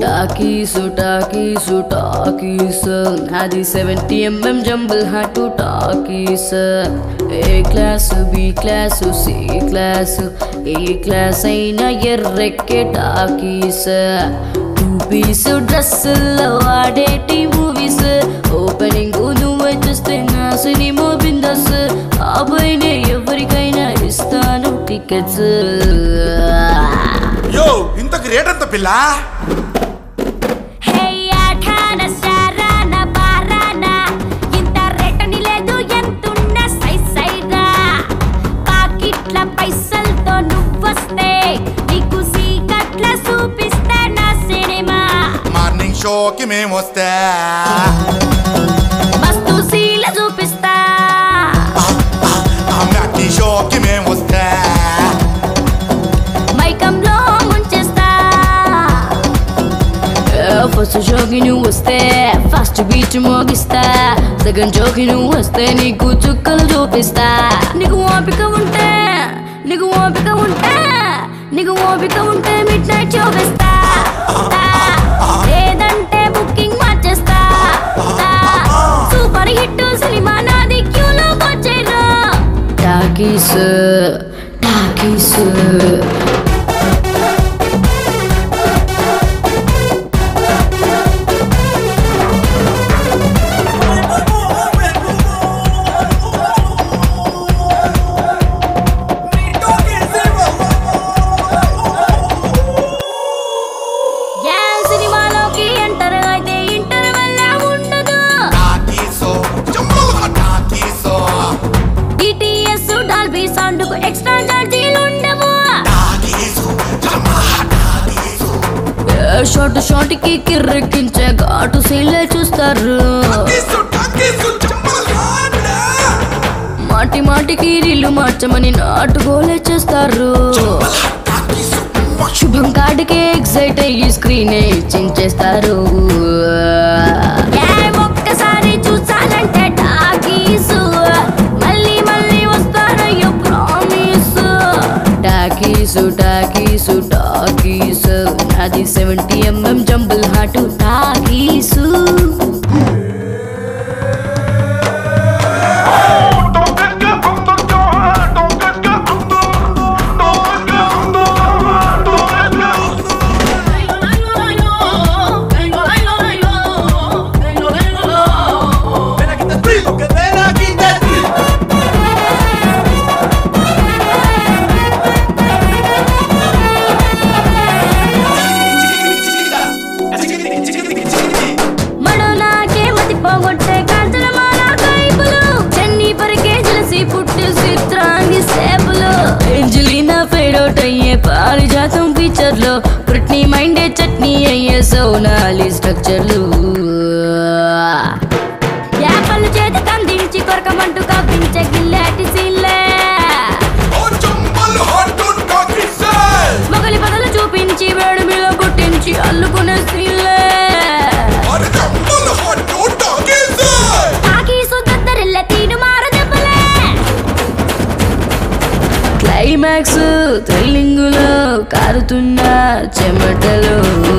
talkies talkies talkies అది seventy M M జంబుల్ hot talkies A class B class C class A class అయినా ఎర్రెక్కే talkies two piece డ్రెస్సుల్లో ఆడేటి మూవీస్ ఓపెనింగ్ నువ్వే చూస్తే నా సినిమా బిందస్ ఆ పైన ఎవరికైనా ఇస్తాను టికెట్స్ యో ఇంతకు రేట్ ఎంత పిల్ల హే ఆఠాన శారాన బారాన ఇంత రేటని లేదు ఎంతున్న సైజ్ సైరా పాకిట్ల పైసలతో నువ్వొస్తే నీకు సీకట్ల చూపిస్తా నా సినిమా మార్నింగ్ షోకి మేము వస్తే మస్తు సీల చూపిస్తా ఆ మ్యాట్నీ షోకి మేము వస్తే మైకంలో ముంచేస్తా ఫస్ట్ షోకి నువ్వు వస్తే ఫస్ట్ బీచ్ మోగిస్తా సెకండ్ షోకి నువ్వు వస్తే నీకు చుక్కలు చూపిస్తా నీకు ఓపిక ఉంటే నీకు ఓపిక ఉంటే నీకు ఓపిక ఉంటే మిడ్ నైట్ షో వేస్తా లేదంటే బుకింగ్ మార్చేస్తా సూపర్ హిట్ సినిమా నాది క్యూలో వచ్చేరా టాకీస్ టాకీస్ గ్యాంగ్ సినిమాలోకి ఎంటర్ అయితే ఇంటర్ వల్ల ఉండదు టాకీసో జంబుల్ టాకీసో డిటిఎస్ డాల్బీ సౌండ్ కు ఎక్స్ట్రా ఛార్జీలు ఉండవు టాకీసో జంబుల్ టాకీసో షార్ట్ షార్ట్ కి కిర్రెక్కించే ఘాటు సీన్లే చూస్తారు టాకీసో టాకీసో జంబుల్ హాడా మాటి మాటికి రీలు మార్చమని నాటుగోలే చేస్తారు టాకీసో శుభం కాడికే ఎగ్జైట్ అయ్యి స్క్రీన్ చించేస్తారు ఏ ఒక్కసారి చూసాలంటే టాకీస్ మళ్ళీ మళ్ళీ వస్తారయ్యో ప్రామిస్ టాకీసు టాకీసు టాకీసు అది సెవెంటీ ఎంఎం జంబుల్ హాటు టాకీసు మడో నాకే మతి పోగొట్టే కాంచన మాల కైపులు చెన్ని పరికే జలసి పుట్టి చిత్రాంగి సేపులు ఏంజలీనా ఫెయిడ్ అవుట్ అయ్యే పారిజాతం ఫీచర్ లో బ్రిట్నీ మైండే చట్నీ అయ్యే సోనాలి స్ట్రక్చర్లు యాపలు చేతి కందించి కొరకమంటూ కవ్వించే గిల్లాటి సీన్లే ఓ జంబుల్ హాట్ టాకీసో మొగలి పదలు చూపించి వేడి మీద కొట్టించి అల్లుకునే సీన్లే అరే జంబుల్ హాట్ టాకీసో తాకి సుద్దరిల్ల తీను మార దెబ్బలే క్లైమాక్స్ థ్రిల్లింగులో కారుతున్న చెమటలు